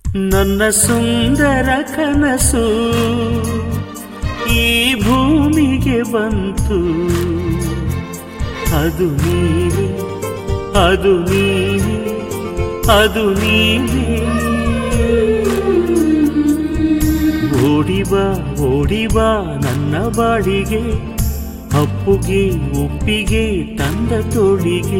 ನನ್ನ ಸುಂದರ ಕನಸು ಈ ಭೂಮಿಗೆ ಬಂತು ಅದು ನೀನೆ ಅದು ನೀನೆ ಅದು ನೀನೆ ಓಡಿಬಾ ಓಡಿಬಾ ನನ್ನ ಬಾಳಿಗೆ ಅಪ್ಪುಗೆ ಒಪ್ಪಿಗೆ ತಂದ ತೋಳಿಗೆ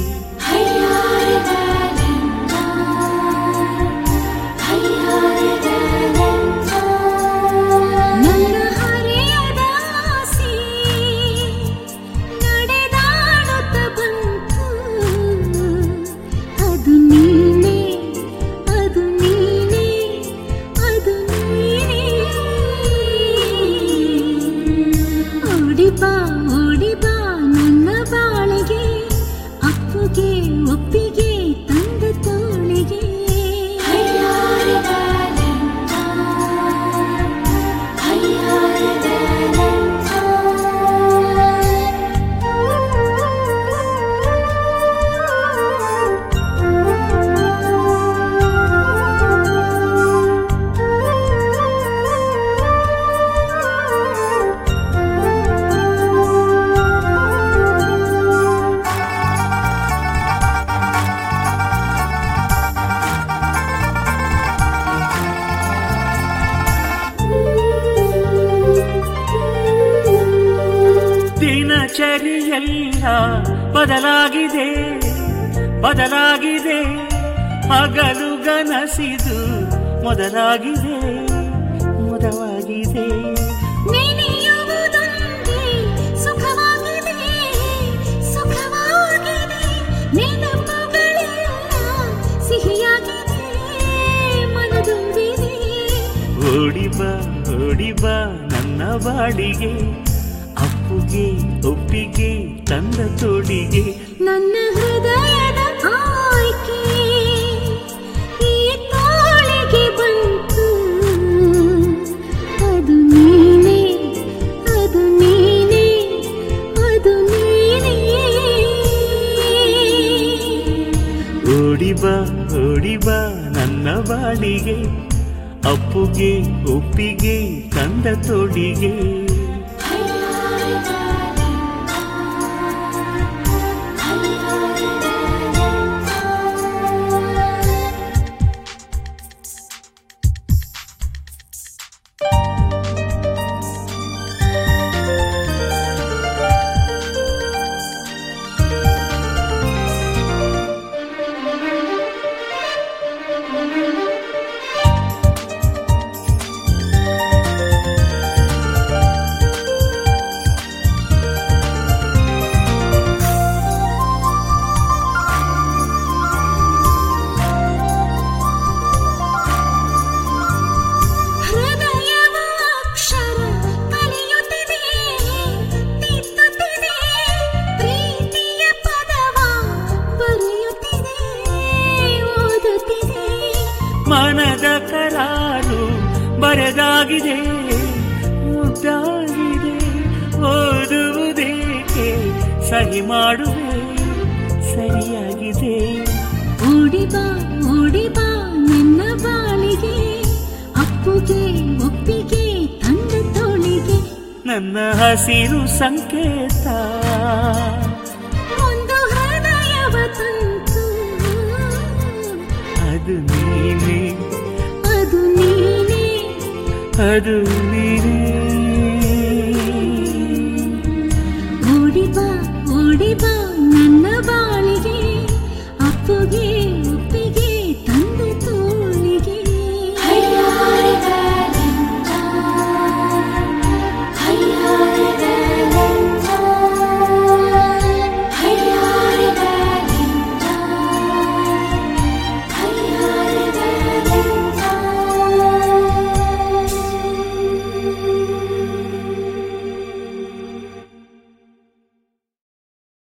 ನನ್ನ ಹರೆಯದ ಆಸೆ ನಡೆದಾಡುತ್ತ ಬಂತು ಅದು ನೀನೇ ಅದು ನೀನೇ ಅದು ನೀನೇ ಓಡಿಬಾ ಓಡಿಬಾ ನನ್ನ ಬಾಳಿಗೆ ಅಪ್ಪುಗೆ ಒಪ್ಪಿಗೆ ತಂದ ತೋಳಿಗೆ ದಿನಚರಿಯೆಲ್ಲ ಬದಲಾಗಿದೆ ಬದಲಾಗಿದೆ ಹಗಲು ಗನಸಿದು ಮೊದಲಾಗಿದೆ ಮೊದಲಾಗಿದೆ ನೆನೆಯುವುದೊಂದೇ ಸುಖವಾಗಿದೆ ಸುಖವಾಗಿದೆ ನೆನಪುಗಳೆಲ್ಲ ಸಿಹಿಯಾಗಿದೆ ಮನದುಂಬಿದೆ ಓಡಿಬಾ ಓಡಿಬಾ ನನ್ನ ಬಾಳಿಗೆ ಅಪ್ಪುಗೆ ಒಪ್ಪಿಗೆ ತಂದ ತೋಳಿಗೆ ನನ್ನ ಹೃದಯದ ಆಯ್ಕೆ ಈ ತಾಳಿಗೆ ಬಂತು ಅದು ನೀನೇ ಅದು ನೀನೇ ಅದು ನೀನೇ ಓಡಿಬಾ ಓಡಿಬಾ ನನ್ನ ಬಾಳಿಗೆ ಅಪ್ಪುಗೆ ಒಪ್ಪಿಗೆ ತಂದ ತೋಳಿಗೆ ಹೃದಯವ ಅಕ್ಷರ ಕಲಿಯುತ್ತಿದೆ ತಿದ್ದುತ್ತಿದೆ ಪ್ರೀತಿಯ ಪದವ ಬರೆಯುತ್ತಿದೆ ಓದುತ್ತಿದೆ ಮನದ ಕರಾರು ಬರೆದಾಗಿದೆ ಮುದ್ದಾಗಿದೆ ಓದುವುದೇಕೆ ಸಹಿ ಮಾಡುವೆ ಸರಿಯಾಗಿದೆ ಓಡಿಬಾ ಓಡಿಬಾ ನನ್ನ ಬಾಳಿಗೆ ಅಪ್ಪುಗೆ ಒಪ್ಪಿಗೆ ತಂದ ತೋಳಿಗೆ ನನ್ನ ಹಸಿರು ಸಂಕೇತ ಒಂದು ಹೃದಯವ ತಂತು ಅದು ನೀನೆ ಅದು ನೀನೇ ಅದು ನೀನೆ ಓಡಿಬಾ ಓಡಿಬಾ